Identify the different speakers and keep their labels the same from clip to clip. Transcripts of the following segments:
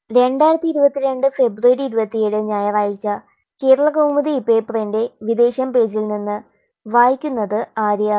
Speaker 1: രണ്ടായിരത്തി ഇരുപത്തിരണ്ട് ഫെബ്രുവരി ഇരുപത്തിയേഴ് ഞായറാഴ്ച കേരളകൗമുദി പേപ്പറിന്റെ വിദേശം പേജിൽ നിന്ന് വായിക്കുന്നത് ആര്യ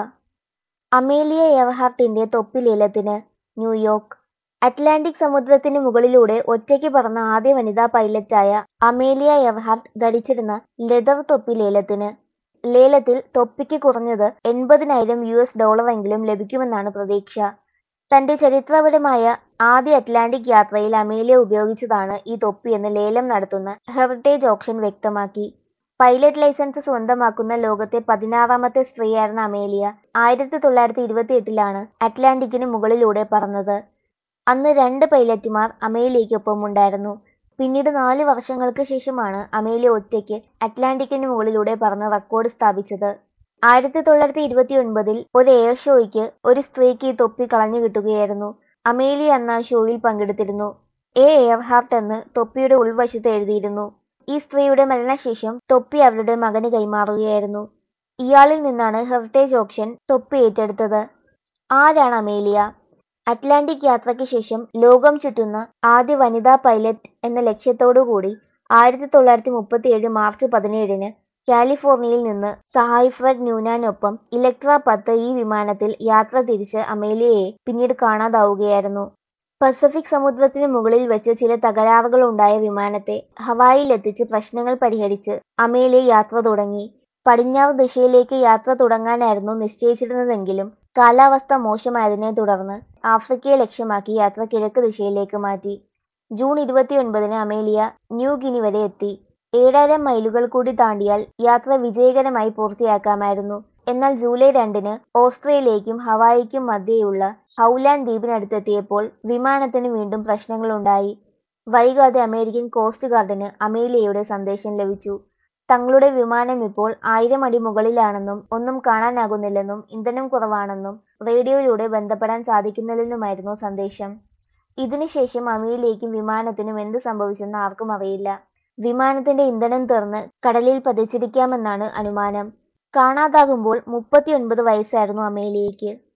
Speaker 1: അമേലിയ എയർഹാർട്ടിന്റെ തൊപ്പി ലേലത്തിന് ന്യൂയോർക്ക് അറ്റ്ലാന്റിക് സമുദ്രത്തിന് മുകളിലൂടെ ഒറ്റയ്ക്ക് പറന്ന ആദ്യ വനിതാ പൈലറ്റായ അമേലിയ എയർഹാർട്ട് ധരിച്ചിരുന്ന ലെതർ തൊപ്പി ലേലത്തിന് ലേലത്തിൽ തൊപ്പിക്ക് കുറഞ്ഞത് എൺപതിനായിരം യു എസ് ഡോളറെങ്കിലും ലഭിക്കുമെന്നാണ് പ്രതീക്ഷ തന്റെ ചരിത്രപരമായ ആദ്യ അറ്റ്ലാന്റിക് യാത്രയിൽ അമേലിയ ഉപയോഗിച്ചതാണ് ഈ തൊപ്പിയെന്ന് ലേലം നടത്തുന്ന ഹെറിറ്റേജ് ഓപ്ഷൻ വ്യക്തമാക്കി പൈലറ്റ് ലൈസൻസ് സ്വന്തമാക്കുന്ന ലോകത്തെ പതിനാറാമത്തെ സ്ത്രീയായിരുന്ന അമേലിയ ആയിരത്തി തൊള്ളായിരത്തി ഇരുപത്തിയെട്ടിലാണ് അറ്റ്ലാന്റിക്കിന് മുകളിലൂടെ പറന്നത് അന്ന് രണ്ട് പൈലറ്റുമാർ അമേലിയയ്ക്കൊപ്പമുണ്ടായിരുന്നു പിന്നീട് നാല് വർഷങ്ങൾക്ക് ശേഷമാണ് അമേലിയ ഒറ്റയ്ക്ക് അറ്റ്ലാന്റിക്കിന് മുകളിലൂടെ പറന്ന് റെക്കോർഡ് സ്ഥാപിച്ചത് ആയിരത്തി തൊള്ളായിരത്തി ഇരുപത്തിയൊൻപതിൽ ഒരു എയർ ഷോയ്ക്ക് ഒരു സ്ത്രീക്ക് ഈ തൊപ്പി കളഞ്ഞു കിട്ടുകയായിരുന്നു അമേലിയ അന്ന് ആ ഷോയിൽ പങ്കെടുത്തിരുന്നു എ എയർഹാർട്ട് എന്ന് തൊപ്പിയുടെ ഉൾവശത്ത് എഴുതിയിരുന്നു ഈ സ്ത്രീയുടെ മരണശേഷം തൊപ്പി അവരുടെ മകന് കൈമാറുകയായിരുന്നു ഇയാളിൽ നിന്നാണ് ഹെറിറ്റേജ് ഓപ്ഷൻ തൊപ്പി ഏറ്റെടുത്തത് ആരാണ് അമേലിയ അറ്റ്ലാന്റിക് യാത്രയ്ക്ക് ശേഷം ലോകം ചുറ്റുന്ന ആദ്യ വനിതാ പൈലറ്റ് എന്ന ലക്ഷ്യത്തോടുകൂടി ആയിരത്തി തൊള്ളായിരത്തി മുപ്പത്തിയേഴ് മാർച്ച് പതിനേഴിന് കാലിഫോർണിയയിൽ നിന്ന് സഹായ് ഫ്രെഡ് ന്യൂനാനൊപ്പം ഇലക്ട്ര പത്ത് ഈ വിമാനത്തിൽ യാത്ര തിരിച്ച് അമേലിയയെ പിന്നീട് കാണാതാവുകയായിരുന്നു പസഫിക് സമുദ്രത്തിന് മുകളിൽ വെച്ച് ചില തകരാറുകളുണ്ടായ വിമാനത്തെ ഹവായിലെത്തിച്ച് പ്രശ്നങ്ങൾ പരിഹരിച്ച് അമേലിയ യാത്ര തുടങ്ങി പടിഞ്ഞാറ് ദിശയിലേക്ക് യാത്ര തുടങ്ങാനായിരുന്നു നിശ്ചയിച്ചിരുന്നതെങ്കിലും കാലാവസ്ഥ മോശമായതിനെ തുടർന്ന് ആഫ്രിക്കയെ ലക്ഷ്യമാക്കി യാത്ര കിഴക്ക് ദിശയിലേക്ക് മാറ്റി ജൂൺ ഇരുപത്തിയൊൻപതിന് അമേലിയ ന്യൂ ഗിനി വരെ എത്തി ഏഴായിരം മൈലുകൾ കൂടി താണ്ടിയാൽ യാത്ര വിജയകരമായി പൂർത്തിയാക്കാമായിരുന്നു എന്നാൽ ജൂലൈ രണ്ടിന് ഓസ്ട്രേലിയയ്ക്കും ഹവായിക്കും മധ്യേയുള്ള ഹൗലാൻഡ് ദ്വീപിനടുത്തെത്തിയപ്പോൾ വിമാനത്തിന് വീണ്ടും പ്രശ്നങ്ങളുണ്ടായി വൈകാതെ അമേരിക്കൻ കോസ്റ്റ് ഗാർഡിന് അമേലിയയുടെ സന്ദേശം ലഭിച്ചു തങ്ങളുടെ വിമാനം ഇപ്പോൾ ആയിരം അടി മുകളിലാണെന്നും ഒന്നും കാണാനാകുന്നില്ലെന്നും ഇന്ധനം കുറവാണെന്നും റേഡിയോയിലൂടെ ബന്ധപ്പെടാൻ സാധിക്കുന്നില്ലെന്നുമായിരുന്നു സന്ദേശം ഇതിനുശേഷം അമേലിയയ്ക്കും വിമാനത്തിനും എന്ത് സംഭവിച്ചെന്ന് ആർക്കും അറിയില്ല വിമാനത്തിന്റെ ഇന്ധനം തീർന്ന് കടലിൽ പതിച്ചിരിക്കാമെന്നാണ് അനുമാനം കാണാതാകുമ്പോൾ മുപ്പത്തിയൊൻപത് വയസ്സായിരുന്നു അമേലിയയ്ക്ക്